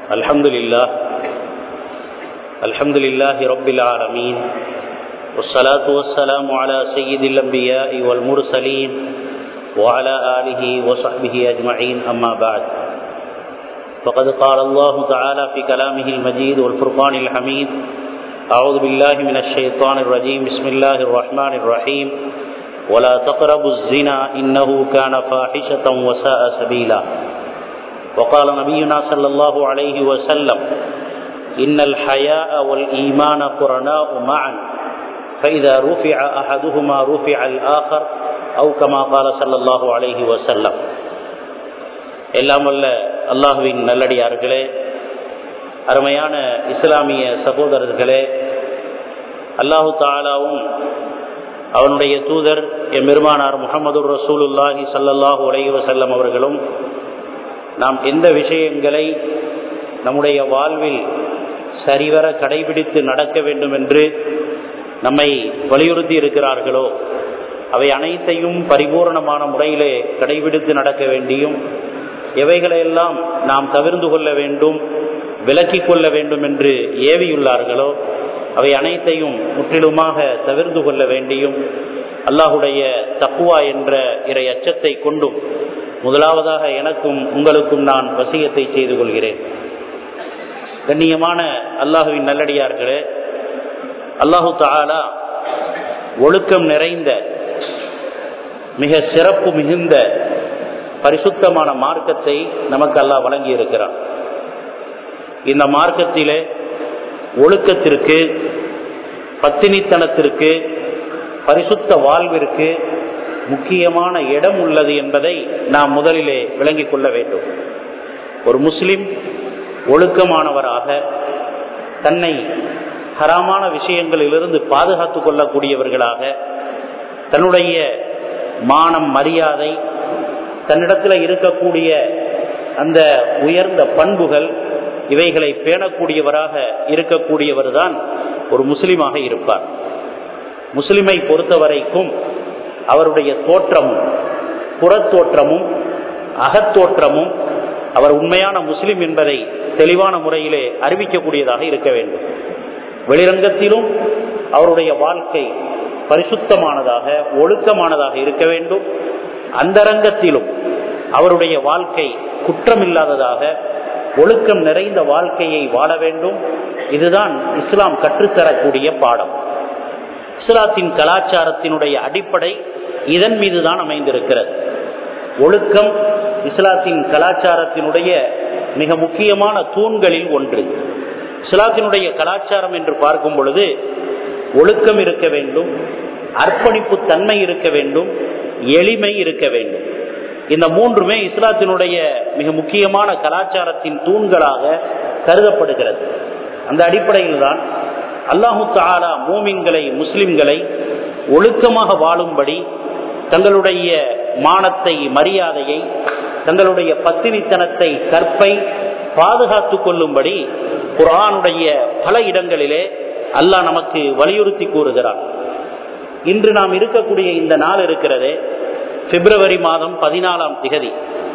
الحمد لله الحمد لله رب العالمين والصلاة والسلام على سيد الأنبياء والمرسلين وعلى آله وصحبه أجمعين أما بعد فقد قال الله تعالى في كلامه المجيد والفرقان الحميد أعوذ بالله من الشيطان الرجيم بسم الله الرحمن الرحيم ولا تقربوا الزنا إنه كان فاحشة وساء سبيلا وقال نبينا صلى الله عليه وسلم إن الحياء والإيمان قرناء معا فإذا رفع أحدهما رفع الآخر أو كما قال صلى الله عليه وسلم எல்லாம் வல்ல அல்லாஹுவின் நல்லடியார்களே அருமையான இஸ்லாமிய சகோதரர்களே அல்லாஹு தாலாவும் அவனுடைய தூதர் என் பெருமானார் முகமது ரசூலுல்லாஹி சல்லல்லாஹு உலகி வசல்லம் அவர்களும் நாம் எந்த விஷயங்களை நம்முடைய வாழ்வில் சரிவர கடைபிடித்து நடக்க வேண்டும் என்று நம்மை வலியுறுத்தி இருக்கிறார்களோ அவை அனைத்தையும் பரிபூர்ணமான முறையிலே கடைபிடித்து நடக்க வேண்டியும் எவைகளையெல்லாம் நாம் தவிர்ந்து கொள்ள வேண்டும் விலக்கிக் கொள்ள வேண்டும் என்று ஏவியுள்ளார்களோ அவை அனைத்தையும் முற்றிலுமாக தவிர்ந்து கொள்ள வேண்டியும் அல்லாஹுடைய தக்குவா என்ற இறை அச்சத்தை கொண்டும் முதலாவதாக எனக்கும் உங்களுக்கும் நான் வசியத்தை செய்து கொள்கிறேன் கண்ணியமான அல்லாஹுவின் நல்லடியார்களே அல்லாஹு தாலா ஒழுக்கம் நிறைந்த மிக சிறப்பு மிகுந்த பரிசுத்தமான மார்க்கத்தை நமக்கு அல்லாஹ் வழங்கி இருக்கிறான் இந்த மார்க்கத்திலே ஒழுக்கத்திற்கு பத்தினித்தனத்திற்கு பரிசுத்த வாழ்விற்கு முக்கியமான இடம் உள்ளது என்பதை நாம் முதலிலே விளங்கிக் கொள்ள வேண்டும் ஒரு முஸ்லிம் ஒழுக்கமானவராக தன்னை ஹராமான விஷயங்களிலிருந்து பாதுகாத்து கொள்ளக்கூடியவர்களாக தன்னுடைய மானம் மரியாதை தன்னிடத்தில் இருக்கக்கூடிய அந்த உயர்ந்த பண்புகள் இவைகளை பேணக்கூடியவராக இருக்கக்கூடியவர் தான் ஒரு முஸ்லிமாக இருப்பார் முஸ்லிமை பொறுத்தவரைக்கும் அவருடைய தோற்றமும் புறத்தோற்றமும் அகத்தோற்றமும் அவர் உண்மையான முஸ்லிம் என்பதை தெளிவான முறையிலே அறிவிக்கக்கூடியதாக இருக்க வேண்டும் வெளிரங்கத்திலும் அவருடைய வாழ்க்கை பரிசுத்தமானதாக ஒழுக்கமானதாக இருக்க வேண்டும் அந்தரங்கத்திலும் அவருடைய வாழ்க்கை குற்றமில்லாததாக ஒழுக்கம் நிறைந்த வாழ்க்கையை வாழ வேண்டும் இதுதான் இஸ்லாம் கற்றுத்தரக்கூடிய பாடம் இஸ்லாத்தின் கலாச்சாரத்தினுடைய அடிப்படை இதன் மீதுதான் அமைந்திருக்கிறது ஒழுக்கம் இஸ்லாத்தின் கலாச்சாரத்தினுடைய மிக முக்கியமான தூண்களில் ஒன்று இஸ்லாத்தினுடைய கலாச்சாரம் என்று பார்க்கும் பொழுது ஒழுக்கம் இருக்க வேண்டும் அர்ப்பணிப்பு தன்மை இருக்க வேண்டும் எளிமை இருக்க வேண்டும் இந்த மூன்றுமே இஸ்லாத்தினுடைய மிக முக்கியமான கலாச்சாரத்தின் தூண்களாக கருதப்படுகிறது அந்த அடிப்படையில் தான் அல்லாஹு தாலா மூமின்களை முஸ்லிம்களை ஒழுக்கமாக வாழும்படி தங்களுடைய மானத்தை மரியாதையை தங்களுடைய பத்தினித்தனத்தை கற்பை பாதுகாத்து கொள்ளும்படி குரானுடைய பல இடங்களிலே அல்லாஹ் நமக்கு வலியுறுத்தி கூறுகிறார் இன்று நாம் இருக்கக்கூடிய இந்த நாள் இருக்கிறதே பிப்ரவரி மாதம் பதினாலாம் திகதி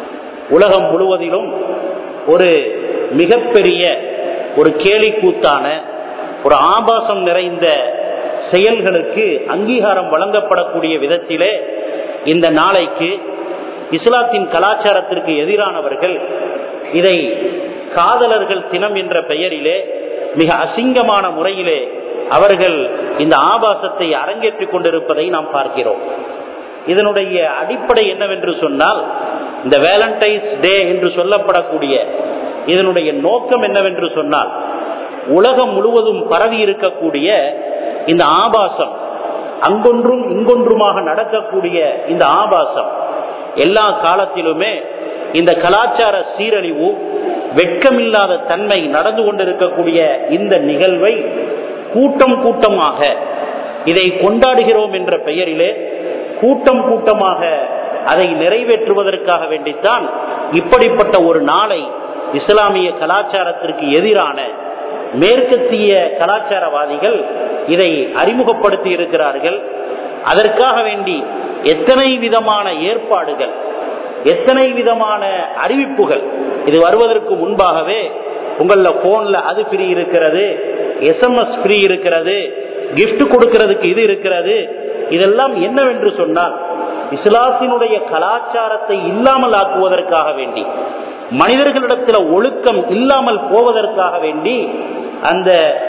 உலகம் முழுவதிலும் ஒரு மிகப்பெரிய ஒரு கேலி கூத்தான ஒரு ஆபாசம் நிறைந்த செயல்களுக்கு அங்கீகாரம் வழங்கப்படக்கூடிய விதத்திலே இந்த நாளைக்கு இஸ்லாத்தின் கலாச்சாரத்திற்கு எதிரானவர்கள் இதை காதலர்கள் தினம் என்ற பெயரிலே மிக அசிங்கமான முறையிலே அவர்கள் இந்த ஆபாசத்தை அரங்கேற்றிக் கொண்டிருப்பதை நாம் பார்க்கிறோம் இதனுடைய அடிப்படை என்னவென்று சொன்னால் இந்த வேலண்டைன்ஸ் டே என்று சொல்லப்படக்கூடிய இதனுடைய நோக்கம் என்னவென்று சொன்னால் உலகம் முழுவதும் பரவி இருக்கக்கூடிய இந்த ஆபாசம் அங்கொன்றும் இங்கொன்றுமாக நடக்கக்கூடிய இந்த ஆபாசம் எல்லா காலத்திலுமே இந்த கலாச்சார சீரழிவு வெட்கமில்லாத தன்மை நடந்து கொண்டிருக்கக்கூடிய இந்த நிகழ்வை கூட்டம் கூட்டமாக இதை கொண்டாடுகிறோம் என்ற பெயரிலே கூட்டம் கூட்டமாக அதை நிறைவேற்றுவதற்காக வேண்டித்தான் இப்படிப்பட்ட ஒரு நாளை இஸ்லாமிய கலாச்சாரத்திற்கு எதிரான மேற்கத்திய கலாச்சாரவாதிகள் இதை அறிமுகப்படுத்தி இருக்கிறார்கள் அதற்காக வேண்டி எத்தனை விதமான ஏற்பாடுகள் எத்தனை விதமான அறிவிப்புகள் இது வருவதற்கு முன்பாகவே உங்கள போன்ல அது ஃப்ரீ இருக்கிறது எஸ்எம்எஸ் ஃப்ரீ இருக்கிறது gift கொடுக்கிறதுக்கு இது இருக்கிறது இதெல்லாம் என்னவென்று சொன்னால் இஸ்லாத்தினுடைய கலாச்சாரத்தை இல்லாமல் ஆக்குவதற்காக வேண்டி மனிதர்களிடத்தில் ஒழுக்கம் இல்லாமல் போவதற்காக வேண்டி அந்த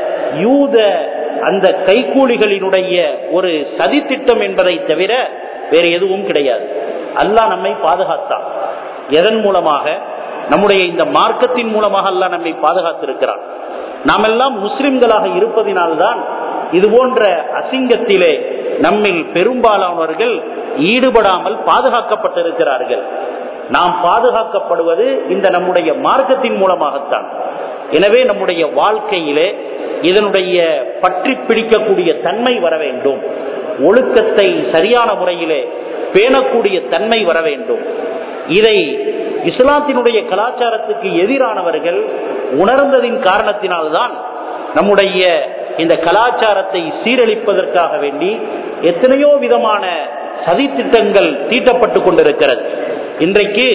யூத அந்த கைகூலிகளினுடைய ஒரு சதித்திட்டம் என்பதை தவிர வேறு எதுவும் கிடையாது அல்லாஹ் நம்மை பாதுகாத்தான் எதன் மூலமாக நம்முடைய இந்த மார்க்கத்தின் மூலமாக அல்லாஹ் நம்மை பாதுகாத்திருக்கிறான் நாம் எல்லாம் முஸ்லிம்களாக இருப்பதினால்தான் இது போன்ற அசிங்கத்திலே நம்மில் பெரும்பாலானவர்கள் ஈடுபடாமல் பாதுகாக்கப்பட்டிருக்கிறார்கள் நாம் பாதுகாக்கப்படுவது இந்த நம்முடைய மார்க்கத்தின் மூலமாகத்தான் எனவே நம்முடைய வாழ்க்கையிலே இதனுடைய பற்றி பிடிக்கக்கூடிய தன்மை வர வேண்டும் ஒழுக்கத்தை சரியான முறையிலே பேணக்கூடிய தன்மை வர வேண்டும் இதை இஸ்லாத்தினுடைய கலாச்சாரத்துக்கு எதிரானவர்கள் உணர்ந்ததின் காரணத்தினால்தான் நம்முடைய இந்த கலாச்சாரத்தை சீரழிப்பதற்காக வேண்டி எத்தனையோ விதமான சதித்திட்டங்கள் தீட்டப்பட்டு கொண்டிருக்கிறது இன்றைக்கு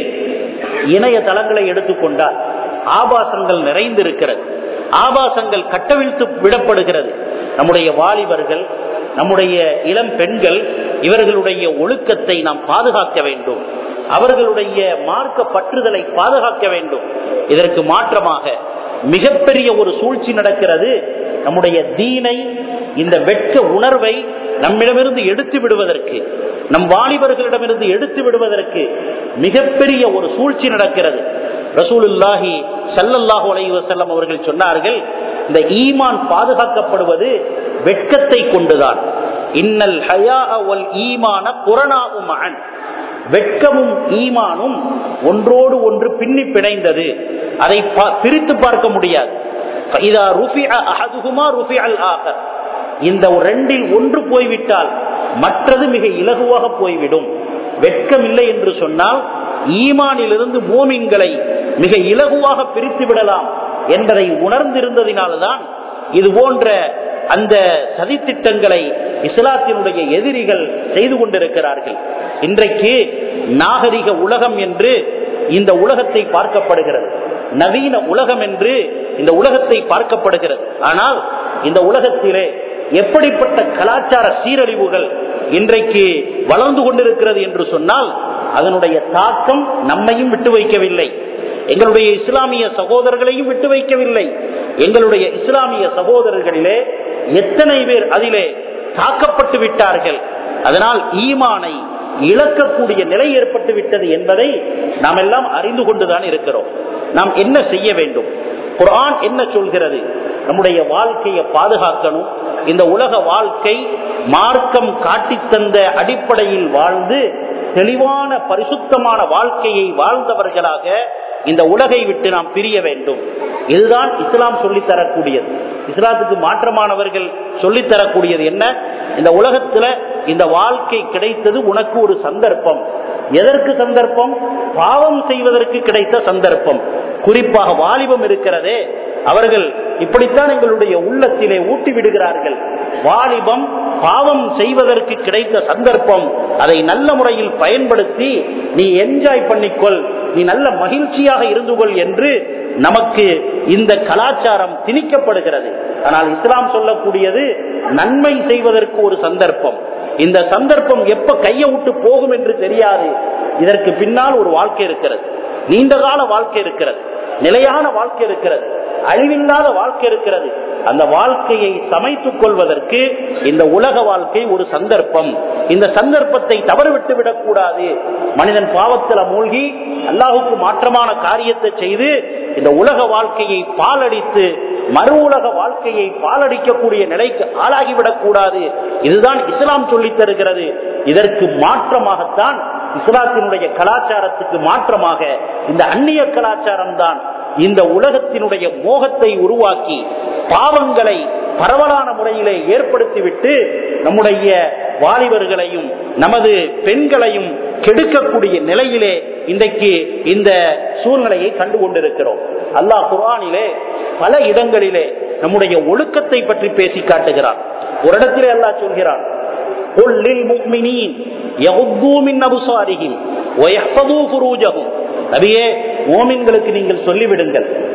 இணைய தளங்களை எடுத்துக்கொண்டால் ஆபாசங்கள் நிறைந்திருக்கிறது ஆபாசங்கள் கட்டவிழ்த்து விடப்படுகிறது நம்முடைய வாலிபர்கள் நம்முடைய இளம் பெண்கள் இவர்களுடைய ஒழுக்கத்தை நாம் பாதுகாக்க வேண்டும் அவர்களுடைய மார்க்க பற்றுதலை பாதுகாக்க வேண்டும் இதற்கு மாற்றமாக மிகப்பெரிய ஒரு சூழ்ச்சி நடக்கிறது நம்முடைய தீனை இந்த வெட்க உணர்வை நம்மிடமிருந்து எடுத்து விடுவதற்கு நம் வாலிபர்களிடமிருந்து எடுத்து விடுவதற்கு மிகப்பெரிய ஒரு சூழ்ச்சி நடக்கிறது ரசூலுல்லாஹி சல்லல்லாஹு அலைஹி வஸல்லம் அவர்கள் சொன்னார்கள் இந்த ஈமான் பாதுகாக்கப்படுவது வெட்கத்தை கொண்டுதான் இன்னல் ஹயா வல் ஈமான குரணாவும் மகன் வெட்கமும் ஈமானும் ஒன்றோடு ஒன்று பின்னி பிணைந்தது அதை பிரித்து பார்க்க முடியாது இதா ருஃபி அஹதுகுமா ருஃபி அல் ஆகர் இந்த ரெண்டில் ஒன்று போய்விட்டால் மற்றது மிக இலகுவாக போய்விடும் வெட்கம் இல்லை என்று சொன்னால் ஈமானிலிருந்து மோமின்களை மிக இலகுவாக பிரித்து விடலாம் என்பதை உணர்ந்திருந்ததினால்தான் இது போன்ற அந்த சதித்திட்டங்களை இஸ்லாத்தினுடைய எதிரிகள் செய்து கொண்டிருக்கிறார்கள் இன்றைக்கு நாகரிக உலகம் என்று இந்த உலகத்தை பார்க்கப்படுகிறது நவீன உலகம் என்று இந்த உலகத்தை பார்க்கப்படுகிறது ஆனால் இந்த உலகத்திலே எப்படிப்பட்ட கலாச்சார சீரழிவுகள் இன்றைக்கு வளர்ந்து கொண்டிருக்கிறது என்று சொன்னால் அதனுடைய தாக்கம் நம்மையும் விட்டு வைக்கவில்லை எங்களுடைய இஸ்லாமிய சகோதரர்களையும் விட்டு வைக்கவில்லை எங்களுடைய இஸ்லாமிய சகோதரர்களிலே எத்தனை பேர் அதிலே தாக்கப்பட்டு விட்டார்கள் அதனால் ஈமானை இழக்கக்கூடிய நிலை ஏற்பட்டு விட்டது என்பதை நாம் எல்லாம் அறிந்து கொண்டுதான் இருக்கிறோம் நாம் என்ன செய்ய வேண்டும் குரான் என்ன சொல்கிறது நம்முடைய வாழ்க்கையை பாதுகாக்கணும் இந்த உலக வாழ்க்கை மார்க்கம் காட்டித்தந்த அடிப்படையில் வாழ்ந்து தெளிவான பரிசுத்தமான வாழ்க்கையை வாழ்ந்தவர்களாக இந்த உலகை விட்டு நாம் பிரிய வேண்டும் இதுதான் இஸ்லாம் சொல்லித்தரக்கூடியது இஸ்லாத்துக்கு மாற்றமானவர்கள் சொல்லித்தரக்கூடியது என்ன இந்த உலகத்துல இந்த வாழ்க்கை கிடைத்தது உனக்கு ஒரு சந்தர்ப்பம் எதற்கு சந்தர்ப்பம் பாவம் செய்வதற்கு கிடைத்த சந்தர்ப்பம் குறிப்பாக வாலிபம் இருக்கிறதே அவர்கள் இப்படித்தான் எங்களுடைய உள்ளத்திலே ஊட்டி விடுகிறார்கள் வாலிபம் பாவம் செய்வதற்கு கிடைத்த சந்தர்ப்பம் அதை நல்ல முறையில் பயன்படுத்தி நீ என்ஜாய் பண்ணிக்கொள் நீ நல்ல மகிழ்ச்சியாக இருந்து கொள் என்று நமக்கு இந்த கலாச்சாரம் திணிக்கப்படுகிறது ஆனால் இஸ்லாம் சொல்லக்கூடியது நன்மை செய்வதற்கு ஒரு சந்தர்ப்பம் இந்த சந்தர்ப்பம் எப்ப கையை விட்டு போகும் என்று தெரியாது இதற்கு பின்னால் ஒரு வாழ்க்கை இருக்கிறது நீண்ட கால வாழ்க்கை இருக்கிறது நிலையான வாழ்க்கை இருக்கிறது அழிவில்லாத வாழ்க்கை இருக்கிறது அந்த வாழ்க்கையை சமைத்துக் கொள்வதற்கு இந்த உலக வாழ்க்கை ஒரு சந்தர்ப்பம் இந்த சந்தர்ப்பத்தை தவறுவிட்டு விடக்கூடாது மனிதன் பாவத்தில் மூழ்கி அல்லாஹுக்கு மாற்றமான காரியத்தை செய்து இந்த உலக வாழ்க்கையை பாலடித்து மறு உலக வாழ்க்கையை பாலடிக்கக்கூடிய நிலைக்கு ஆளாகிவிடக் கூடாது இதுதான் இஸ்லாம் சொல்லித் தருகிறது இதற்கு மாற்றமாகத்தான் இஸ்லாத்தினுடைய கலாச்சாரத்துக்கு மாற்றமாக இந்த அந்நிய கலாச்சாரம் தான் இந்த உலகத்தினுடைய மோகத்தை உருவாக்கி பாவங்களை பரவலான முறையிலே ஏற்படுத்திவிட்டு நம்முடைய வாலிபர்களையும் நமது பெண்களையும் கெடுக்கக்கூடிய நிலையிலே இன்றைக்கு இந்த சூழ்நிலையை கண்டு கொண்டிருக்கிறோம் அல்லாஹ் குரானிலே பல இடங்களிலே நம்முடைய ஒழுக்கத்தை பற்றி பேசி காட்டுகிறான் ஒரு இடத்திலே அல்லாஹ் சொல்கிறான் قل للمؤمنين يغضوا من أبصارهم ويحفظوا فروجهم நபியே மோமின்களுக்கு நீங்கள் சொல்லிவிடுங்கள்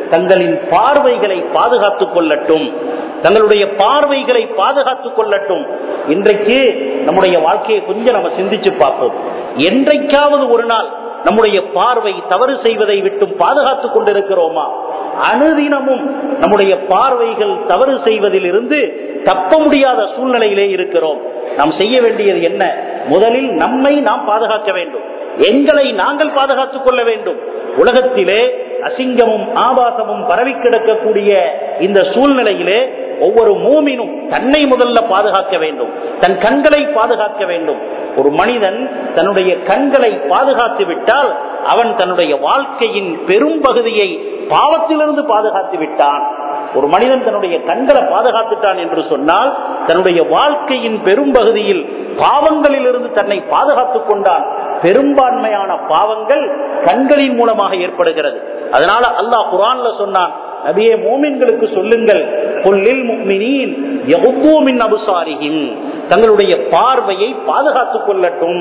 தங்களின் பார்வைகளை பாதுகாத்துக் கொள்ளட்டும் தங்களுடைய பார்வைகளை பாதுகாத்துக் கொள்ளட்டும் இன்றைக்கு நம்முடைய வாழ்க்கையை கொஞ்சம் நம்ம சிந்திச்சு பார்ப்போம் என்றைக்காவது ஒரு நாள் நம்முடைய பார்வை தவறு செய்வதை விட்டும் பாதுகாத்துக் கொண்டிருக்கிறோமா அனுதினமும் நம்முடைய பார்வைகள் தவறு செய்வதில் இருந்து தப்ப முடியாத சூழ்நிலையிலே இருக்கிறோம் நாம் செய்ய வேண்டியது என்ன முதலில் நம்மை நாம் பாதுகாக்க வேண்டும் எங்களை நாங்கள் பாதுகாத்துக் கொள்ள வேண்டும் உலகத்திலே அசிங்கமும் ஆபாசமும் பரவி கிடக்கக்கூடிய இந்த சூழ்நிலையிலே ஒவ்வொரு மூமினும் தன்னை முதல்ல பாதுகாக்க வேண்டும் தன் கண்களை பாதுகாக்க வேண்டும் ஒரு மனிதன் தன்னுடைய கண்களை பாதுகாத்து விட்டால் அவன் தன்னுடைய வாழ்க்கையின் பெரும் பகுதியை பாவத்திலிருந்து பாதுகாத்து விட்டான் ஒரு மனிதன் தன்னுடைய கண்களை பாதுகாத்துட்டான் என்று சொன்னால் தன்னுடைய வாழ்க்கையின் பெரும் பகுதியில் பாவங்களில் இருந்து தன்னை பாதுகாத்துக் கொண்டான் பெரும்பான்மையான பாவங்கள் கண்களின் மூலமாக ஏற்படுகிறது அதனால அல்லாஹ் குரான்ல சொன்னான் நபியே மோமின்களுக்கு சொல்லுங்கள் கொல்லில் முக்மினின் யகுத்தூமின் அபுசாரிகின் தங்களுடைய பார்வையை பாதுகாத்துக் கொள்ளட்டும்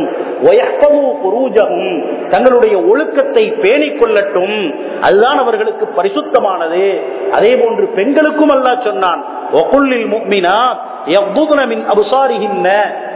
புரூஜகும் தங்களுடைய ஒழுக்கத்தை பேணிக் கொள்ளட்டும் அதுதான் அவர்களுக்கு பரிசுத்தமானது அதே போன்று பெண்களுக்கும் அல்லா சொன்னான் ஒகுல்லில் முக்மினா யகுதுன அபுசாரிகின்ன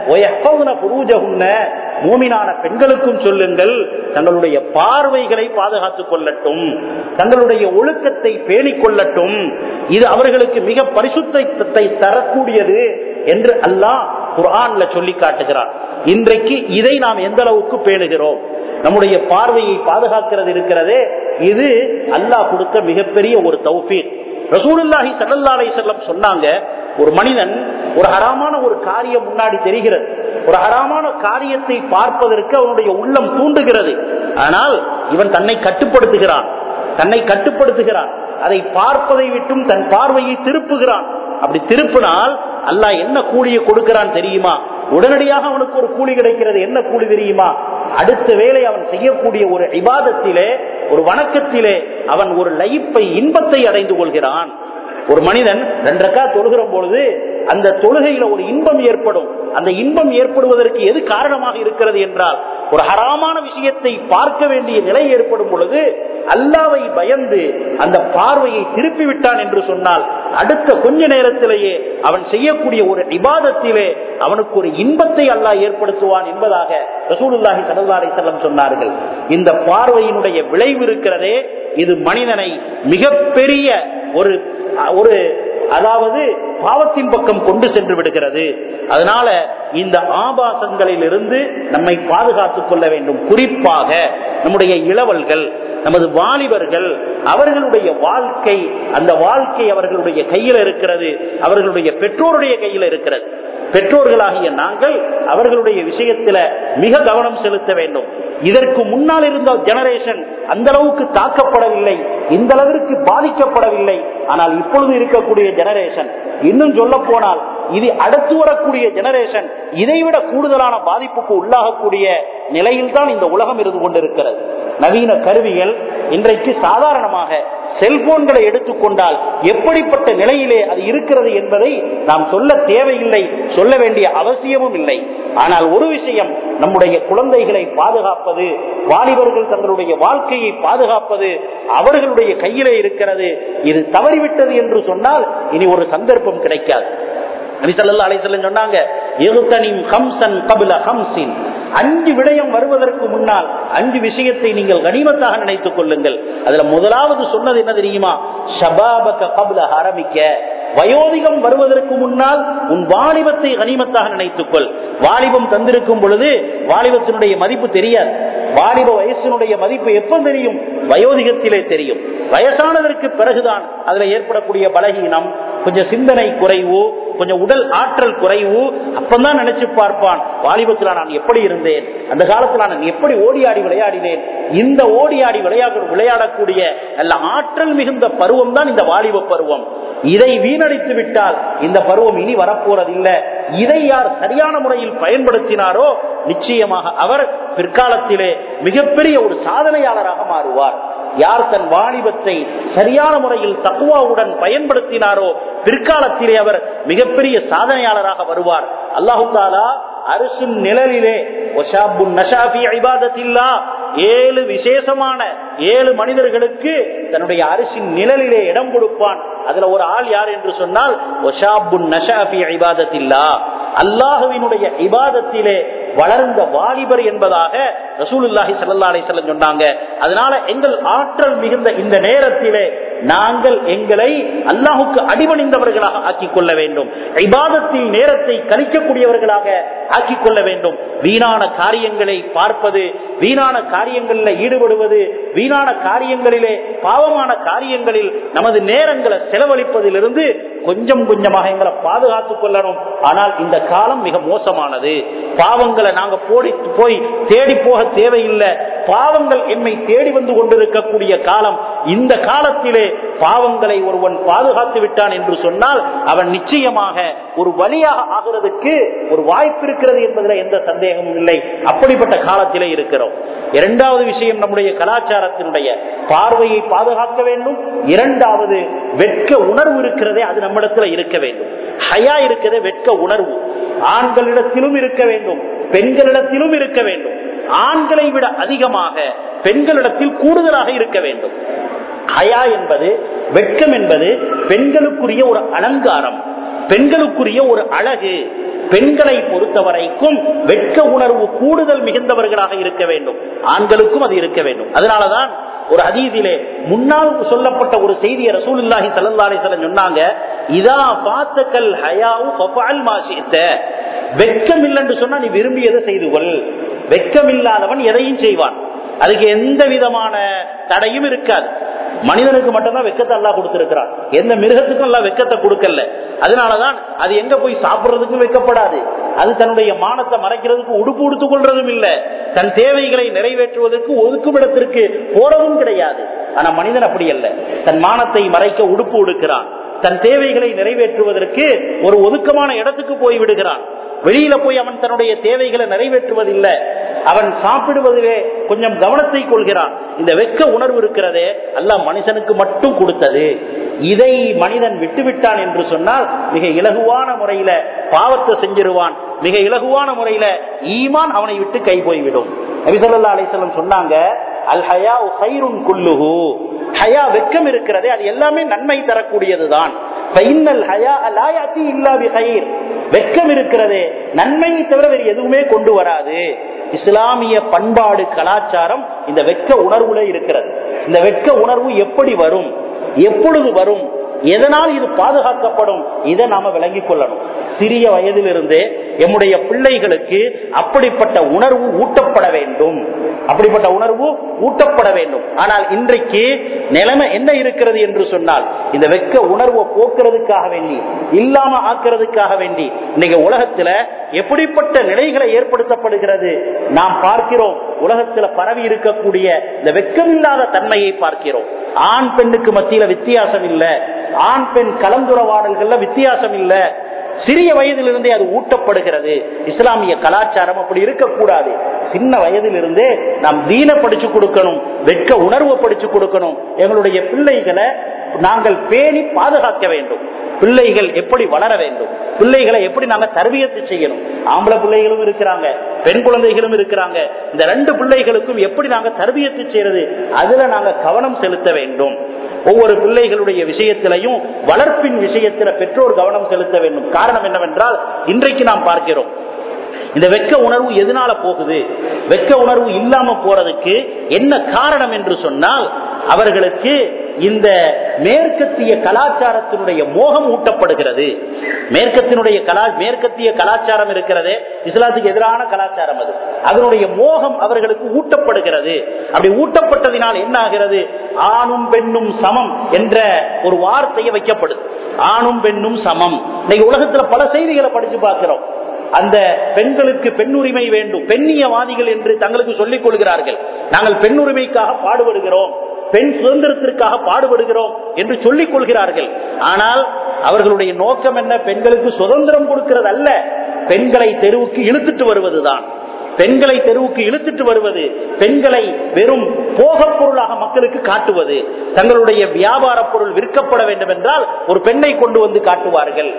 புரூஜகுன்ன மூமினான பெண்களுக்கும் சொல்லுங்கள் தங்களுடைய பார்வைகளை பாதுகாத்துக் கொள்ளட்டும் தங்களுடைய ஒழுக்கத்தை பேணிக் கொள்ளட்டும் இது அவர்களுக்கு மிக பரிசுத்தத்தை தரக்கூடியது என்று அல்லாஹ் குரான்ல சொல்லி காட்டுகிறார் இன்றைக்கு இதை நாம் எந்த அளவுக்கு பேணுகிறோம் நம்முடைய பார்வையை பாதுகாக்கிறது இருக்கிறதே இது அல்லாஹ் கொடுத்த மிகப்பெரிய ஒரு தௌஃபீக் ரசூலுல்லாஹி சல்லா அலை செல்லம் சொன்னாங்க ஒரு மனிதன் ஒரு ஹராமான ஒரு காரியம் முன்னாடி தெரிகிறது ஒரு ஹராமான காரியத்தை பார்ப்பதற்கு அவனுடைய உள்ளம் தூண்டுகிறது ஆனால் இவன் தன்னை கட்டுப்படுத்துகிறான் தன்னை கட்டுப்படுத்துகிறான் அதை பார்ப்பதை விட்டும் தன் பார்வையை திருப்புகிறான் அப்படி திருப்பினால் அல்லாஹ் என்ன கூலியை கொடுக்கிறான் தெரியுமா உடனடியாக அவனுக்கு ஒரு கூலி கிடைக்கிறது என்ன கூலி தெரியுமா அடுத்த வேலை அவன் செய்யக்கூடிய ஒரு இபாதத்திலே ஒரு வணக்கத்திலே அவன் ஒரு லைப்பை இன்பத்தை அடைந்து கொள்கிறான் ஒரு மனிதன் ரெண்டரைக்கா தொழுகிற பொழுது அந்த தொழுகையில ஒரு இன்பம் ஏற்படும் அந்த இன்பம் ஏற்படுவதற்கு எது காரணமாக இருக்கிறது என்றால் ஒரு ஹராமான விஷயத்தை பார்க்க வேண்டிய நிலை ஏற்படும் பொழுது அல்லாவை பயந்து அந்த பார்வையை திருப்பி விட்டான் என்று சொன்னால் அடுத்த கொஞ்ச நேரத்திலேயே அவன் செய்யக்கூடிய ஒரு இபாதத்திலே அவனுக்கு ஒரு இன்பத்தை அல்லாஹ் ஏற்படுத்துவான் என்பதாக ரசூலுல்லாஹி சல்லாரை செல்லம் சொன்னார்கள் இந்த பார்வையினுடைய விளைவு இருக்கிறதே இது மனிதனை மிகப்பெரிய ஒரு ஒரு அதாவது பாவத்தின் பக்கம் கொண்டு சென்று விடுகிறது அதனால இந்த ஆபாசங்களில் இருந்து நம்மை பாதுகாத்துக் கொள்ள வேண்டும் குறிப்பாக நம்முடைய இளவல்கள் நமது வாலிபர்கள் அவர்களுடைய வாழ்க்கை அந்த வாழ்க்கை அவர்களுடைய கையில் இருக்கிறது அவர்களுடைய பெற்றோருடைய கையில் இருக்கிறது பெற்றோர்களாகிய நாங்கள் அவர்களுடைய விஷயத்துல மிக கவனம் செலுத்த வேண்டும் இதற்கு முன்னால் இருந்த ஜெனரேஷன் அந்த அளவுக்கு தாக்கப்படவில்லை இந்த அளவிற்கு பாதிக்கப்படவில்லை ஆனால் இப்பொழுது இருக்கக்கூடிய ஜெனரேஷன் இன்னும் சொல்ல போனால் இது அடுத்து வரக்கூடிய ஜெனரேஷன் இதைவிட கூடுதலான பாதிப்புக்கு உள்ளாகக்கூடிய நிலையில் தான் இந்த உலகம் இருந்து கொண்டிருக்கிறது நவீன கருவிகள் இன்றைக்கு சாதாரணமாக செல்போன்களை எடுத்துக்கொண்டால் எப்படிப்பட்ட நிலையிலே அது இருக்கிறது என்பதை நாம் சொல்ல தேவையில்லை சொல்ல வேண்டிய அவசியமும் இல்லை ஆனால் ஒரு விஷயம் நம்முடைய குழந்தைகளை பாதுகாப்பது வாலிபர்கள் தங்களுடைய வாழ்க்கையை பாதுகாப்பது அவர்களுடைய கையிலே இருக்கிறது இது தவறிவிட்டது என்று சொன்னால் இனி ஒரு சந்தர்ப்பம் கிடைக்காது சொன்னாங்க அஞ்சு விடயம் வருவதற்கு முன்னால் அஞ்சு விஷயத்தை நீங்கள் கனிமத்தாக நினைத்துக் கொள்ளுங்கள் அதுல முதலாவது சொன்னது என்ன தெரியுமா ஷபாபக கபுல ஆரம்பிக்க வயோதிகம் வருவதற்கு முன்னால் உன் வாலிபத்தை கனிமத்தாக நினைத்துக்கொள் வாலிபம் தந்திருக்கும் பொழுது வாலிபத்தினுடைய மதிப்பு தெரியாது வாலிப வயசினுடைய மதிப்பு எப்ப தெரியும் வயோதிகத்திலே தெரியும் வயசானதற்கு பிறகுதான் அதுல ஏற்படக்கூடிய பலகீனம் கொஞ்சம் சிந்தனை குறைவு கொஞ்சம் உடல் ஆற்றல் குறைவு அப்பதான் நினைச்சு பார்ப்பான் வாலிபத்தில் நான் எப்படி இருந்தேன் அந்த காலத்தில் நான் எப்படி ஓடி ஆடி விளையாடினேன் இந்த ஓடி ஆடி விளையாட விளையாடக்கூடிய நல்ல ஆற்றல் மிகுந்த பருவம் தான் இந்த வாலிப பருவம் இதை வீணடித்து விட்டால் இந்த பருவம் இனி வரப்போறதில்லை இதை யார் சரியான முறையில் பயன்படுத்தினாரோ நிச்சயமாக அவர் பிற்காலத்திலே மிகப்பெரிய ஒரு சாதனையாளராக மாறுவார் யார் தன் வாலிபத்தை சரியான முறையில் தக்குவாவுடன் பயன்படுத்தினாரோ பிற்காலத்திலே அவர் மிகப்பெரிய சாதனையாளராக வருவார் அல்லாஹு தாலா அரிசின் நிழலிலே ஒஷாபுன் நஷாபி ஐபாதத்தில்லா ஏழு விசேஷமான ஏழு மனிதர்களுக்கு தன்னுடைய அரிசின் நிழலிலே இடம் கொடுப்பான் அதுல ஒரு ஆள் யார் என்று சொன்னால் ஒஷாபுன் நஷாபி ஐபாதத்தில்லா அல்லாஹுவினுடைய இபாதத்திலே வளர்ந்த வாலிபர் என்பதாக ரசூலுல்லாஹி சல்லா அலிசல்லம் சொன்னாங்க அதனால எங்கள் ஆற்றல் மிகுந்த இந்த நேரத்திலே நாங்கள் எங்களை அல்லாஹுக்கு அடிபணிந்தவர்களாக ஆக்கிக் கொள்ள வேண்டும் இபாதத்தில் நேரத்தை கழிக்கக்கூடியவர்களாக ஆக்கிக் கொள்ள வேண்டும் வீணான காரியங்களை பார்ப்பது வீணான காரியங்களில் ஈடுபடுவது வீணான காரியங்களிலே பாவமான காரியங்களில் நமது நேரங்களை செலவழிப்பதிலிருந்து கொஞ்சம் கொஞ்சமாக எங்களை பாதுகாத்துக் கொள்ளணும் ஆனால் இந்த காலம் மிக மோசமானது பாவங்களை நாங்க போடி போய் தேடி போக தேவையில்லை பாவங்கள் எம்மை தேடி வந்து கொண்டிருக்கக்கூடிய காலம் இந்த காலத்திலே பாவங்களை ஒருவன் பாதுகாத்து விட்டான் என்று சொன்னால் அவன் நிச்சயமாக ஒரு வழியாக ஆகிறதுக்கு ஒரு வாய்ப்பு இருக்கிறது என்பதில் எந்த சந்தேகமும் இல்லை அப்படிப்பட்ட காலத்திலே இருக்கிறோம் இரண்டாவது விஷயம் நம்முடைய கலாச்சாரத்தினுடைய பார்வையை பாதுகாக்க வேண்டும் இரண்டாவது வெட்க உணர்வு இருக்கிறதே அது நம்மிடத்துல இருக்க வேண்டும் ஹயா இருக்கிறதே வெட்க உணர்வு ஆண்களிடத்திலும் இருக்க வேண்டும் பெண்களிடத்திலும் இருக்க வேண்டும் ஆண்களை விட அதிகமாக பெண்களிடத்தில் கூடுதலாக இருக்க வேண்டும் ஹயா என்பது வெட்கம் என்பது பெண்களுக்குரிய ஒரு அலங்காரம் பெண்களுக்குரிய ஒரு அழகு பெண்களை பொறுத்தவரைக்கும் வெட்க உணர்வு கூடுதல் மிகுந்தவர்களாக இருக்க வேண்டும் ஆண்களுக்கும் அது இருக்க வேண்டும் அதனாலதான் ஒரு அதீதிலே முன்னால் சொல்லப்பட்ட ஒரு செய்தியை ரசூலுல்லாஹி சல்லா அலிசல்லம் சொன்னாங்க இதா பாத்தக்கல் ஹயாவு பபால் மாசித்த வெட்கம் இல்லைன்னு சொன்னா நீ விரும்பியதை செய்து கொள் வெட்கம் இல்லாதவன் எதையும் செய்வான் அதுக்கு எந்த விதமான தடையும் இருக்காது மனிதனுக்கு மட்டும்தான் வெக்கத்தை எல்லாம் கொடுத்திருக்கிறான் எந்த மிருகத்துக்கும் எல்லாம் வெக்கத்தை கொடுக்கல அதனாலதான் அது எங்க போய் சாப்பிடுறதுக்கும் வைக்கப்படாது அது தன்னுடைய மானத்தை மறைக்கிறதுக்கு உடுப்பு உடுத்துக் கொள்றதும் இல்ல தன் தேவைகளை நிறைவேற்றுவதற்கு ஒதுக்கும் இடத்திற்கு போறதும் கிடையாது ஆனா மனிதன் அப்படி அல்ல தன் மானத்தை மறைக்க உடுப்பு உடுக்கிறான் தன் தேவைகளை நிறைவேற்றுவதற்கு ஒரு ஒதுக்கமான இடத்துக்கு போய் விடுகிறான் வெளியில போய் அவன் தன்னுடைய தேவைகளை நிறைவேற்றுவதில்லை அவன் சாப்பிடுவதிலே கொஞ்சம் கவனத்தை கொள்கிறான் இந்த வெக்க உணர்வு இருக்கிறதே எல்லாம் மனுஷனுக்கு மட்டும் கொடுத்தது இதை மனிதன் விட்டுவிட்டான் என்று சொன்னால் மிக இலகுவான முறையில பாவத்தை செஞ்சிருவான் மிக இலகுவான முறையில ஈமான் அவனை விட்டு கை போய்விடும் நபிசல்லா அலிசல்லம் சொன்னாங்க அல் ஹயா குல்லுஹு ஹயா வெக்கம் இருக்கிறதே அது எல்லாமே நன்மை தரக்கூடியதுதான் வெக்கம் இருக்கிறதே நன்மையை தவிர வேறு எதுவுமே கொண்டு வராது இஸ்லாமிய பண்பாடு கலாச்சாரம் இந்த வெக்க உணர்வுல இருக்கிறது இந்த வெக்க உணர்வு எப்படி வரும் எப்பொழுது வரும் எதனால் இது பாதுகாக்கப்படும் இதை நாம விளங்கிக் கொள்ளணும் சிறிய வயதிலிருந்தே எம்முடைய பிள்ளைகளுக்கு அப்படிப்பட்ட உணர்வு ஊட்டப்பட வேண்டும் அப்படிப்பட்ட உணர்வு ஊட்டப்பட வேண்டும் ஆனால் இன்றைக்கு நிலைமை என்ன இருக்கிறது என்று சொன்னால் இந்த வெக்க உணர்வை போக்குறதுக்காக வேண்டி இல்லாம ஆக்குறதுக்காக வேண்டி இன்னைக்கு உலகத்துல எப்படிப்பட்ட நிலைகளை ஏற்படுத்தப்படுகிறது நாம் பார்க்கிறோம் உலகத்துல பரவி இருக்கக்கூடிய இந்த வெக்கமில்லாத தன்மையை பார்க்கிறோம் ஆண் பெண்ணுக்கு மத்தியில வித்தியாசம் இல்ல ஆண் பெண் கலந்துரவாடல்கள்ல வித்தியாசம் இல்ல சிறிய வயதிலிருந்தே அது ஊட்டப்படுகிறது இஸ்லாமிய கலாச்சாரம் அப்படி இருக்கக்கூடாது சின்ன வயதிலிருந்தே நாம் தீன படிச்சு கொடுக்கணும் வெட்க உணர்வு படிச்சு கொடுக்கணும் எங்களுடைய பிள்ளைகளை நாங்கள் பேணி பாதுகாக்க வேண்டும் பிள்ளைகள் எப்படி வளர வேண்டும் பிள்ளைகளை எப்படி நாங்க தர்பியத்து செய்யணும் ஆம்பளை பிள்ளைகளும் இருக்கிறாங்க பெண் குழந்தைகளும் இருக்கிறாங்க இந்த ரெண்டு பிள்ளைகளுக்கும் எப்படி நாங்க தர்பியத்து செய்யறது அதுல நாங்க கவனம் செலுத்த வேண்டும் ஒவ்வொரு பிள்ளைகளுடைய விஷயத்திலையும் வளர்ப்பின் விஷயத்துல பெற்றோர் கவனம் செலுத்த வேண்டும் காரணம் என்னவென்றால் இன்றைக்கு நாம் பார்க்கிறோம் இந்த வெக்க உணர்வு எதனால போகுது வெக்க உணர்வு இல்லாம போறதுக்கு என்ன காரணம் என்று சொன்னால் அவர்களுக்கு இந்த மேற்கத்திய கலாச்சாரத்தினுடைய மோகம் ஊட்டப்படுகிறது மேற்கத்தினுடைய கலா மேற்கத்திய கலாச்சாரம் இருக்கிறது இஸ்லாத்துக்கு எதிரான கலாச்சாரம் அது அதனுடைய மோகம் அவர்களுக்கு ஊட்டப்படுகிறது அப்படி ஊட்டப்பட்டதினால் என்ன ஆகிறது ஆணும் பெண்ணும் சமம் என்ற ஒரு வார்த்தையை வைக்கப்படுது ஆணும் பெண்ணும் சமம் இன்னைக்கு உலகத்துல பல செய்திகளை படிச்சு பார்க்கிறோம் அந்த பெண்களுக்கு பெண் உரிமை வேண்டும் பெண்ணியவாதிகள் என்று தங்களுக்கு சொல்லிக் கொள்கிறார்கள் நாங்கள் பெண் உரிமைக்காக பாடுபடுகிறோம் பெண் சுதந்திரத்திற்காக பாடுபடுகிறோம் என்று சொல்லிக் கொள்கிறார்கள் ஆனால் அவர்களுடைய நோக்கம் என்ன பெண்களுக்கு சுதந்திரம் கொடுக்கிறது அல்ல பெண்களை தெருவுக்கு இழுத்துட்டு வருவதுதான் பெண்களை தெருவுக்கு இழுத்துட்டு வருவது பெண்களை வெறும் போகப் பொருளாக மக்களுக்கு காட்டுவது தங்களுடைய வியாபார பொருள் விற்கப்பட வேண்டும் என்றால் ஒரு பெண்ணை கொண்டு வந்து காட்டுவார்கள்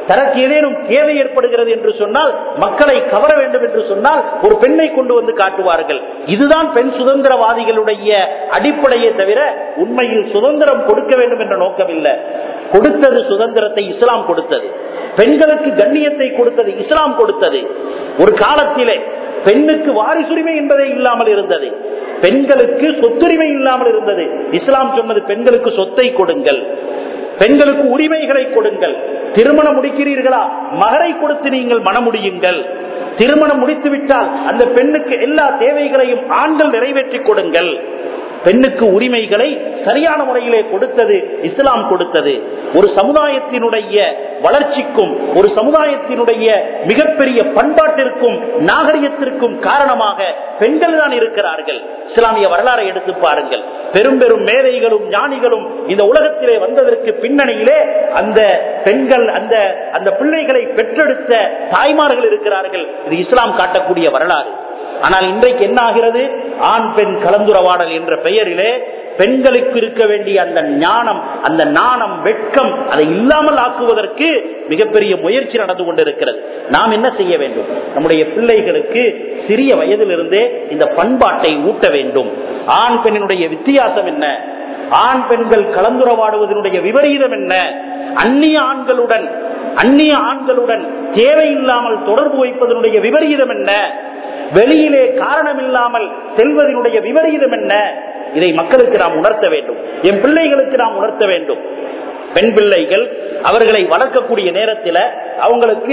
தனக்கு ஏதேனும் தேவை ஏற்படுகிறது என்று சொன்னால் மக்களை கவர வேண்டும் என்று சொன்னால் ஒரு பெண்ணை கொண்டு வந்து காட்டுவார்கள் இதுதான் பெண் சுதந்திரவாதிகளுடைய அடிப்படையே தவிர உண்மையில் சுதந்திரம் கொடுக்க வேண்டும் என்ற நோக்கம் இல்லை கொடுத்தது சுதந்திரத்தை இஸ்லாம் கொடுத்தது பெண்களுக்கு கண்ணியத்தை கொடுத்தது இஸ்லாம் கொடுத்தது ஒரு காலத்திலே பெண்ணுக்கு வாரிசுரிமை என்பதே இல்லாமல் இருந்தது பெண்களுக்கு சொத்துரிமை இல்லாமல் இருந்தது இஸ்லாம் சொன்னது பெண்களுக்கு சொத்தை கொடுங்கள் பெண்களுக்கு உரிமைகளை கொடுங்கள் திருமணம் முடிக்கிறீர்களா மகரை கொடுத்து நீங்கள் மனமுடியுங்கள் திருமணம் முடித்து விட்டால் அந்த பெண்ணுக்கு எல்லா தேவைகளையும் ஆண்கள் நிறைவேற்றி கொடுங்கள் பெண்ணுக்கு உரிமைகளை சரியான முறையிலே கொடுத்தது இஸ்லாம் கொடுத்தது ஒரு சமுதாயத்தினுடைய வளர்ச்சிக்கும் ஒரு சமுதாயத்தினுடைய மிகப்பெரிய பண்பாட்டிற்கும் நாகரிகத்திற்கும் காரணமாக பெண்கள் தான் இருக்கிறார்கள் இஸ்லாமிய வரலாறை எடுத்து பாருங்கள் பெரும் பெரும் மேதைகளும் ஞானிகளும் இந்த உலகத்திலே வந்ததற்கு பின்னணியிலே அந்த பெண்கள் அந்த அந்த பிள்ளைகளை பெற்றெடுத்த தாய்மார்கள் இருக்கிறார்கள் இது இஸ்லாம் காட்டக்கூடிய வரலாறு ஆனால் இன்றைக்கு என்ன ஆகிறது ஆண் பெண் கலந்துரவாடல் என்ற பெயரிலே பெண்களுக்கு இருக்க வேண்டிய அந்த ஞானம் அந்த நாணம் வெட்கம் அதை இல்லாமல் ஆக்குவதற்கு மிகப்பெரிய முயற்சி நடந்து கொண்டிருக்கிறது நாம் என்ன செய்ய வேண்டும் நம்முடைய பிள்ளைகளுக்கு சிறிய வயதிலிருந்தே இந்த பண்பாட்டை ஊட்ட வேண்டும் ஆண் பெண்ணினுடைய வித்தியாசம் என்ன ஆண் பெண்கள் கலந்துரவாடுவதனுடைய விபரீதம் என்ன அந்நிய ஆண்களுடன் அந்நிய ஆண்களுடன் தேவையில்லாமல் தொடர்பு வைப்பதனுடைய விபரீதம் என்ன வெளியிலே காரணம் இல்லாமல் செல்வதனுடைய விபரீதம் என்ன இதை மக்களுக்கு நாம் உணர்த்த வேண்டும் என் பிள்ளைகளுக்கு நாம் உணர்த்த வேண்டும் பெண் பிள்ளைகள் அவர்களை வளர்க்கக்கூடிய நேரத்தில் அவங்களுக்கு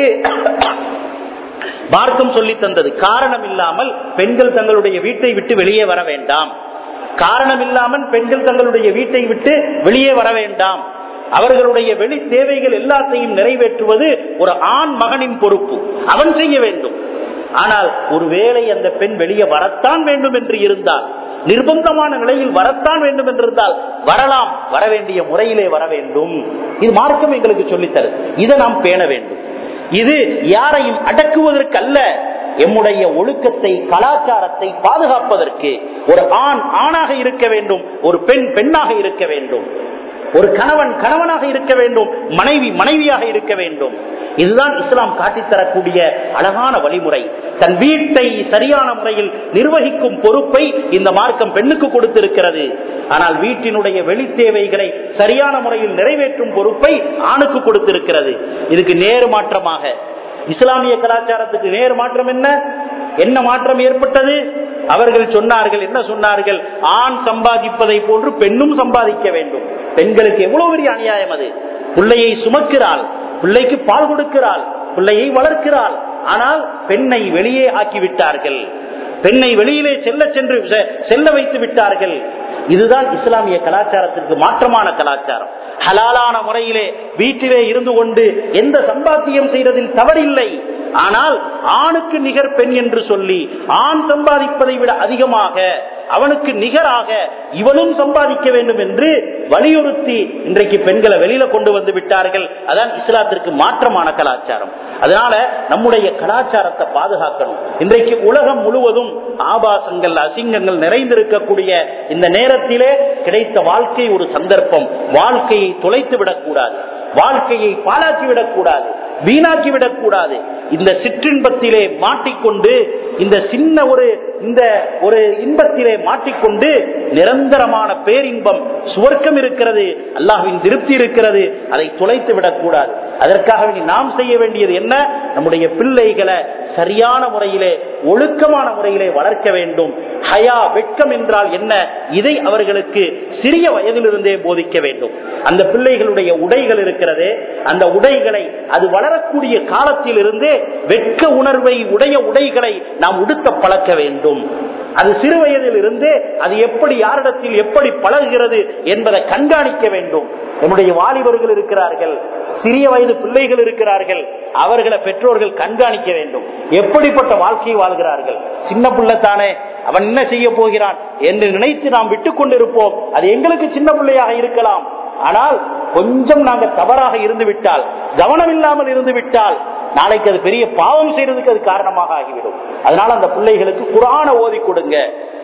மார்க்கம் சொல்லி தந்தது காரணம் இல்லாமல் பெண்கள் தங்களுடைய வீட்டை விட்டு வெளியே வர வேண்டாம் காரணம் இல்லாமல் பெண்கள் தங்களுடைய வீட்டை விட்டு வெளியே வர வேண்டாம் அவர்களுடைய வெளி தேவைகள் எல்லாத்தையும் நிறைவேற்றுவது ஒரு ஆண் மகனின் பொறுப்பு அவன் செய்ய வேண்டும் ஆனால் ஒருவேளை அந்த பெண் வெளியே வரத்தான் வேண்டும் என்று இருந்தால் நிர்பந்தமான நிலையில் வரத்தான் வேண்டும் என்றிருந்தால் வரலாம் வர வேண்டிய முறையிலே வர வேண்டும் இது மார்க்கம் எங்களுக்கு சொல்லித்தரு இதை நாம் பேண வேண்டும் இது யாரையும் அடக்குவதற்கு அல்ல எம்முடைய ஒழுக்கத்தை கலாச்சாரத்தை பாதுகாப்பதற்கு ஒரு ஆண் ஆணாக இருக்க வேண்டும் ஒரு பெண் பெண்ணாக இருக்க வேண்டும் ஒரு கணவன் கணவனாக இருக்க வேண்டும் மனைவி மனைவியாக இருக்க வேண்டும் இதுதான் இஸ்லாம் காட்டித்தரக்கூடிய அழகான வழிமுறை தன் வீட்டை சரியான முறையில் நிர்வகிக்கும் பொறுப்பை இந்த மார்க்கம் பெண்ணுக்கு கொடுத்திருக்கிறது ஆனால் வீட்டினுடைய வெளி தேவைகளை சரியான முறையில் நிறைவேற்றும் பொறுப்பை ஆணுக்கு கொடுத்திருக்கிறது இதுக்கு நேர் மாற்றமாக இஸ்லாமிய கலாச்சாரத்துக்கு நேர் மாற்றம் என்ன என்ன மாற்றம் ஏற்பட்டது அவர்கள் சொன்னார்கள் என்ன சொன்னார்கள் ஆண் சம்பாதிப்பதை போன்று பெண்ணும் சம்பாதிக்க வேண்டும் பெண்களுக்கு எவ்வளவு பெரிய அநியாயம் அது பிள்ளையை சுமக்கிறாள் பிள்ளைக்கு பால் கொடுக்கிறாள் பிள்ளையை வளர்க்கிறாள் ஆனால் பெண்ணை வெளியே ஆக்கிவிட்டார்கள் பெண்ணை வெளியிலே செல்ல சென்று செல்ல வைத்து விட்டார்கள் இதுதான் இஸ்லாமிய கலாச்சாரத்திற்கு மாற்றமான கலாச்சாரம் ஹலாலான முறையிலே வீட்டிலே இருந்து கொண்டு எந்த சம்பாத்தியம் செய்வதில் தவறில்லை ஆனால் ஆணுக்கு நிகர் பெண் என்று சொல்லி ஆண் சம்பாதிப்பதை விட அதிகமாக அவனுக்கு நிகராக இவனும் சம்பாதிக்க வேண்டும் என்று வலியுறுத்தி இன்றைக்கு பெண்களை வெளியில கொண்டு வந்து விட்டார்கள் அதான் இஸ்லாத்திற்கு மாற்றமான கலாச்சாரம் அதனால நம்முடைய கலாச்சாரத்தை பாதுகாக்கணும் இன்றைக்கு உலகம் முழுவதும் ஆபாசங்கள் அசிங்கங்கள் நிறைந்திருக்கக்கூடிய இந்த நேரத்திலே கிடைத்த வாழ்க்கை ஒரு சந்தர்ப்பம் வாழ்க்கையை தொலைத்து விடக்கூடாது வாழ்க்கையை பாலாக்கி விடக்கூடாது வீணாக்கி விடக்கூடாது இந்த சிற்றின்பத்திலே மாட்டிக்கொண்டு இந்த சின்ன ஒரு இந்த ஒரு இன்பத்திலே மாட்டிக்கொண்டு நிரந்தரமான பேரின்பம் சுவர்க்கம் இருக்கிறது அல்லாஹ்வின் திருப்தி இருக்கிறது அதை தொலைத்து விடக்கூடாது அதற்காக வேண்டி நாம் செய்ய வேண்டியது என்ன நம்முடைய பிள்ளைகளை சரியான முறையிலே ஒழுக்கமான முறையிலே வளர்க்க வேண்டும் ஹயா வெட்கம் என்றால் என்ன இதை அவர்களுக்கு சிறிய வயதிலிருந்தே போதிக்க வேண்டும் அந்த பிள்ளைகளுடைய உடைகள் இருக்கிறதே அந்த உடைகளை அது வளரக்கூடிய காலத்தில் இருந்தே வெட்க உணர்வை உடைய உடைகளை நாம் உடுத்த பழக்க வேண்டும் அது சிறு வயதில் இருந்தே அது எப்படி யாரிடத்தில் எப்படி பழகுகிறது என்பதை கண்காணிக்க வேண்டும் நம்முடைய வாலிபர்கள் இருக்கிறார்கள் சிறிய வயது பிள்ளைகள் இருக்கிறார்கள் அவர்களை பெற்றோர்கள் கண்காணிக்க வேண்டும் எப்படிப்பட்ட வாழ்க்கையை வாழ்கிறார்கள் சின்ன பிள்ளை தானே அவன் என்ன செய்ய போகிறான் என்று நினைத்து நாம் விட்டுக் கொண்டிருப்போம் அது எங்களுக்கு சின்ன பிள்ளையாக இருக்கலாம் ஆனால் கொஞ்சம் நாங்கள் தவறாக இருந்து விட்டால் கவனம் இல்லாமல் இருந்து விட்டால் நாளைக்கு அது பெரிய பாவம் செய்யறதுக்கு அது காரணமாக ஆகிவிடும் அதனால அந்த பிள்ளைகளுக்கு குரான ஓதி கொடுங்க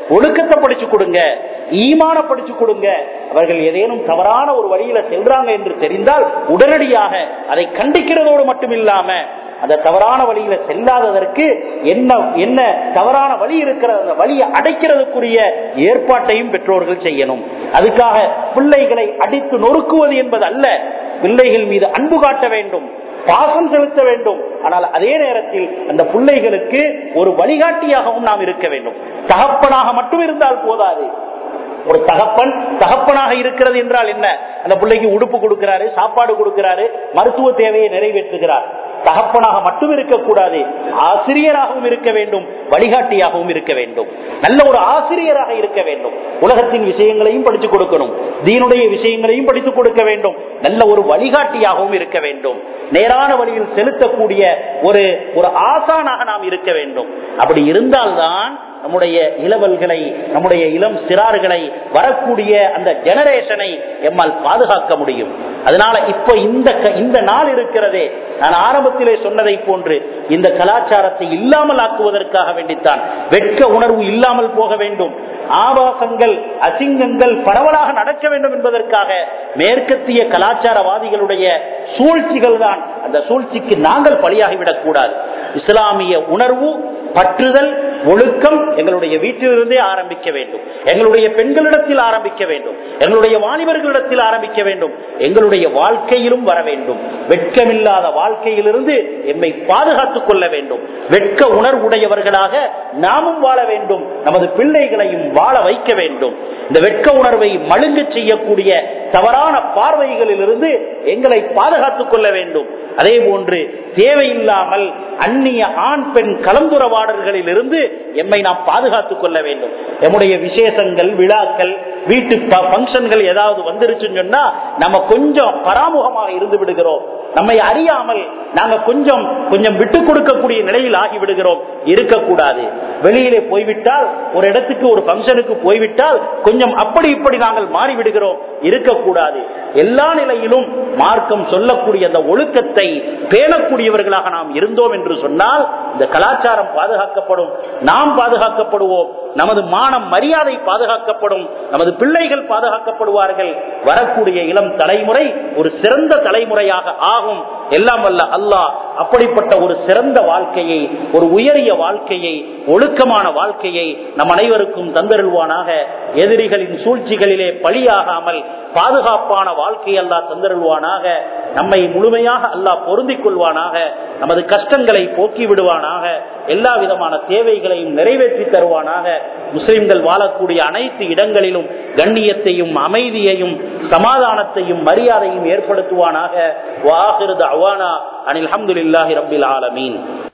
ஒழுக்கத்தை படிச்சு கொடுங்க ஈமான படிச்சு கொடுங்க அவர்கள் ஏதேனும் தவறான ஒரு வழியில செல்றாங்க என்று தெரிந்தால் உடனடியாக அதை கண்டிக்கிறதோடு மட்டும் இல்லாம அந்த தவறான வழியில செல்லாததற்கு என்ன என்ன தவறான வழி இருக்கிற அந்த வழியை அடைக்கிறதுக்குரிய ஏற்பாட்டையும் பெற்றோர்கள் செய்யணும் அதுக்காக பிள்ளைகளை அடித்து நொறுக்குவது என்பது அல்ல பிள்ளைகள் மீது அன்பு காட்ட வேண்டும் பாசம் செலுத்த வேண்டும் ஆனால் அதே நேரத்தில் அந்த பிள்ளைகளுக்கு ஒரு வழிகாட்டியாகவும் நாம் இருக்க வேண்டும் தகப்பனாக மட்டும் இருந்தால் போதாது ஒரு தகப்பன் தகப்பனாக இருக்கிறது என்றால் என்ன அந்த பிள்ளைக்கு உடுப்பு கொடுக்கிறாரு சாப்பாடு கொடுக்கிறாரு மருத்துவ தேவையை நிறைவேற்றுகிறார் தகப்பனாக மட்டும் இருக்கக்கூடாது ஆசிரியராகவும் இருக்க வேண்டும் வழிகாட்டியாகவும் இருக்க வேண்டும் நல்ல ஒரு ஆசிரியராக இருக்க வேண்டும் உலகத்தின் விஷயங்களையும் படித்து கொடுக்கணும் தீனுடைய விஷயங்களையும் படித்துக் கொடுக்க வேண்டும் நல்ல ஒரு வழிகாட்டியாகவும் இருக்க வேண்டும் நேரான வழியில் செலுத்தக்கூடிய ஒரு ஒரு ஆசானாக நாம் இருக்க வேண்டும் அப்படி இருந்தால்தான் நம்முடைய இளவல்களை நம்முடைய இளம் சிறார்களை வரக்கூடிய அந்த ஜெனரேஷனை எம்மால் பாதுகாக்க முடியும் அதனால இப்ப இந்த இந்த நாள் இருக்கிறதே நான் ஆரம்பத்திலே சொன்னதை போன்று இந்த கலாச்சாரத்தை இல்லாமல் ஆக்குவதற்காக வேண்டித்தான் வெட்க உணர்வு இல்லாமல் போக வேண்டும் ஆபாசங்கள் அசிங்கங்கள் பரவலாக நடக்க வேண்டும் என்பதற்காக மேற்கத்திய கலாச்சாரவாதிகளுடைய சூழ்ச்சிகள் தான் அந்த சூழ்ச்சிக்கு நாங்கள் பலியாகிவிடக் கூடாது இஸ்லாமிய உணர்வு பற்றுதல் ஒழுக்கம் எங்களுடைய வீட்டிலிருந்தே ஆரம்பிக்க வேண்டும் எங்களுடைய பெண்களிடத்தில் ஆரம்பிக்க வேண்டும் எங்களுடைய வாலிபர்களிடத்தில் ஆரம்பிக்க வேண்டும் எங்களுடைய வாழ்க்கையிலும் வர வேண்டும் வெட்கமில்லாத வாழ்க்கையிலிருந்து எம்மை பாதுகாத்துக் கொள்ள வேண்டும் வெட்க உணர்வுடையவர்களாக நாமும் வாழ வேண்டும் நமது பிள்ளைகளையும் வாழ வைக்க வேண்டும் இந்த வெட்க உணர்வை மழுங்க செய்யக்கூடிய தவறான பார்வைகளிலிருந்து எங்களை பாதுகாத்துக் கொள்ள வேண்டும் அதே போன்று தேவையில்லாமல் அந்நிய ஆண் பெண் கலந்துரவாடல்களில் இருந்து எம்மை நாம் பாதுகாத்துக் கொள்ள வேண்டும் எம்முடைய விசேஷங்கள் விழாக்கள் வீட்டு பங்கன்கள் ஏதாவது வந்துருச்சுன்னு சொன்னா நம்ம கொஞ்சம் பராமுகமாக இருந்து விடுகிறோம் நம்மை அறியாமல் நாங்க கொஞ்சம் கொஞ்சம் விட்டு கொடுக்கக்கூடிய நிலையில் ஆகி விடுகிறோம் இருக்கக்கூடாது வெளியிலே போய்விட்டால் ஒரு இடத்துக்கு ஒரு பங்கனுக்கு போய்விட்டால் கொஞ்சம் அப்படி இப்படி நாங்கள் மாறி விடுகிறோம் இருக்கக்கூடாது எல்லா நிலையிலும் மார்க்கம் சொல்லக்கூடிய அந்த ஒழுக்கத்தை பேணக்கூடியவர்களாக நாம் இருந்தோம் என்று சொன்னால் இந்த கலாச்சாரம் பாதுகாக்கப்படும் நாம் பாதுகாக்கப்படுவோம் நமது மானம் மரியாதை பாதுகாக்கப்படும் நமது பிள்ளைகள் பாதுகாக்கப்படுவார்கள் வரக்கூடிய இளம் தலைமுறை ஒரு சிறந்த தலைமுறையாக ஆகும் எல்லாம் வல்ல அல்லாஹ் அப்படிப்பட்ட ஒரு சிறந்த வாழ்க்கையை ஒரு உயரிய வாழ்க்கையை ஒழுக்கமான வாழ்க்கையை நம் அனைவருக்கும் தந்தருள்வானாக எதிரிகளின் சூழ்ச்சிகளிலே பலியாகாமல் பாதுகாப்பான வாழ்க்கை அல்லாஹ் தந்தருள்வானாக நம்மை முழுமையாக அல்லாஹ் பொருந்திக் கொள்வானாக நமது கஷ்டங்களை போக்கி விடுவானாக எல்லா விதமான தேவைகளையும் நிறைவேற்றி தருவானாக முஸ்லிம்கள் வாழக்கூடிய அனைத்து இடங்களிலும் கண்ணியத்தையும் அமைதியையும் சமாதானத்தையும் மரியாதையும் ஏற்படுத்துவானாக வாகிருத அவானா அனில் அஹமதுல்லாஹி ரபில் ஆலமீன்